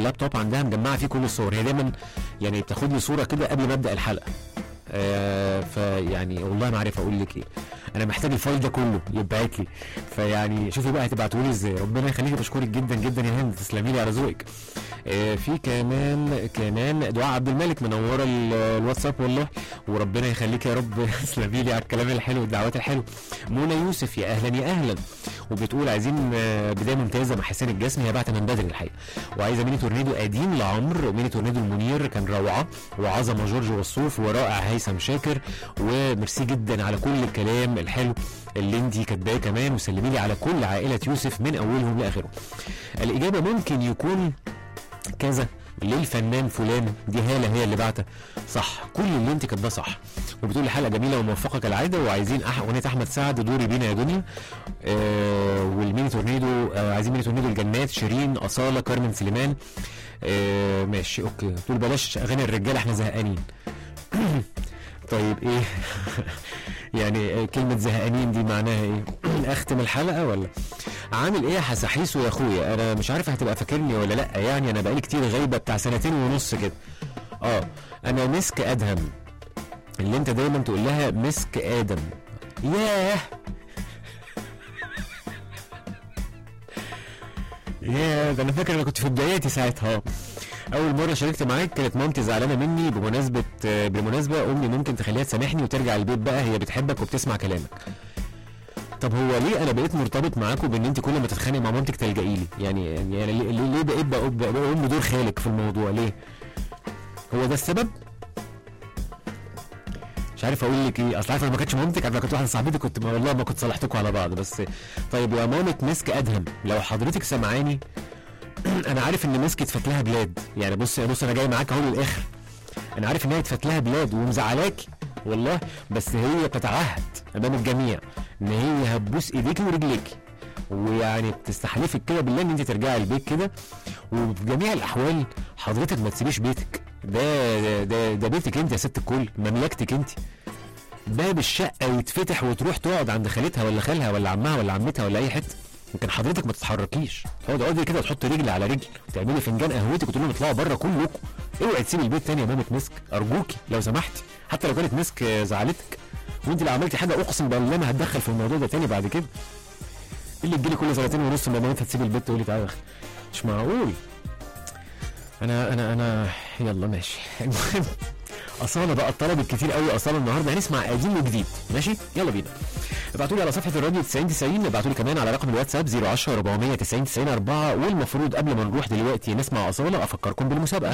اللابتوب عندها مجمعه فيه كل الصور هي دايما يعني بتاخد لي صوره كده قبل ما ابدا الحلقه آه فيعني والله ما عارف اقول لك ايه انا محتاج الفايل ده كله يتبعت لي فيعني شوفي بقى هتبعتوا لي ازاي ربنا يخليكي بشكرك جدا جدا يا هند تسلمي لي على ذوقك آه في كمان كمان دعاء عبد الملك منوره ال- الواتساب والله وربنا يخليك يا رب تسلمي لي على الكلام الحلو والدعوات الحلوه منى يوسف يا اهلا يا اهلا وبتقول عايزين آه، بدايه ممتازه مع حسين الجسمي هي بعت من بدري الحقيقه وعايزه ميني تورنيدو قديم لعمرو ميني تورنيدو المنير كان روعه وعظمه جورج وصوف ورائع هيثم شاكر وميرسي جدا على كل الكلام الحلو اللي انت كاتباه كمان وسلمي لي على كل عائله يوسف من اولهم لاخرهم الاجابه ممكن يكون كذا للفنان فلان دي هاله هي اللي بعتها صح كل اللي انت كاتباه صح وبتقول لي حلقه جميله وموفقه كالعاده وعايزين أح- اغنيه احمد سعد دوري بينا يا دنيا آه والميني تورنيدو آه عايزين ميني تورنيدو الجنات شيرين اصاله كارمن سليمان آه ماشي اوكي بتقول بلاش اغاني الرجاله احنا زهقانين طيب ايه يعني آه، كلمة زهقانين دي معناها ايه؟ اختم الحلقة ولا؟ عامل ايه يا حساحيسو يا اخويا؟ انا مش عارف هتبقى فاكرني ولا لا يعني انا بقالي كتير غايبة بتاع سنتين ونص كده. اه انا مسك ادهم اللي انت دايما تقول لها مسك ادم. ياه ياه ده انا فاكر انا كنت في بداياتي ساعتها اول مره شاركت معاك كانت مامتي زعلانه مني بمناسبه آه، بالمناسبه امي ممكن تخليها تسامحني وترجع البيت بقى هي بتحبك وبتسمع كلامك طب هو ليه انا بقيت مرتبط معاكم بان انت كل ما تتخانق مع مامتك تلجئي لي يعني يعني ليه ليه ليه بقيت بقى بقى بقى ام دور خالك في الموضوع ليه هو ده السبب مش عارف اقول لك ايه اصل عارف لو ما كانتش مامتك عارف لو كانت واحده صاحبتي كنت ما والله ما كنت صالحتكم على بعض بس طيب يا مامة مسك ادهم لو حضرتك سامعاني انا عارف ان مسك اتفت لها بلاد يعني بص بص انا جاي معاك اهو للاخر انا عارف ان هي اتفت لها بلاد ومزعلاكي والله بس هي بتتعهد امام الجميع ان هي هتبوس ايديكي ورجليكي ويعني بتستحلفك كده بالله ان انت ترجعي البيت كده وفي جميع الاحوال حضرتك ما تسيبيش بيتك ده ده ده, ده بيتك انت يا ست الكل مملكتك انت باب الشقه يتفتح وتروح تقعد عند خالتها ولا خالها ولا عمها ولا عمتها ولا اي حته يمكن حضرتك ما تتحركيش تقعد اقعدي كده وتحط رجل على رجل تعملي فنجان قهوتك وتقول لهم اطلعوا بره كلكم اوعي تسيبي البيت تاني يا مامة مسك ارجوكي لو سمحتي حتى لو كانت مسك آه، زعلتك وانت لو عملتي حاجه اقسم بالله ما هتدخل في الموضوع ده تاني بعد كده ايه اللي تجيلي كل سنتين ونص لما مامتها تسيب البيت تقولي تعالى يا أخي؟ مش معقول انا انا انا يلا ماشي المهم اصاله بقى الطلب الكتير قوي اصاله النهارده هنسمع قديم وجديد ماشي يلا بينا ابعتوا لي على صفحه الراديو 90 90 ابعتوا لي كمان على رقم الواتساب 010 490 90 4 والمفروض قبل ما نروح دلوقتي نسمع اصاله افكركم بالمسابقه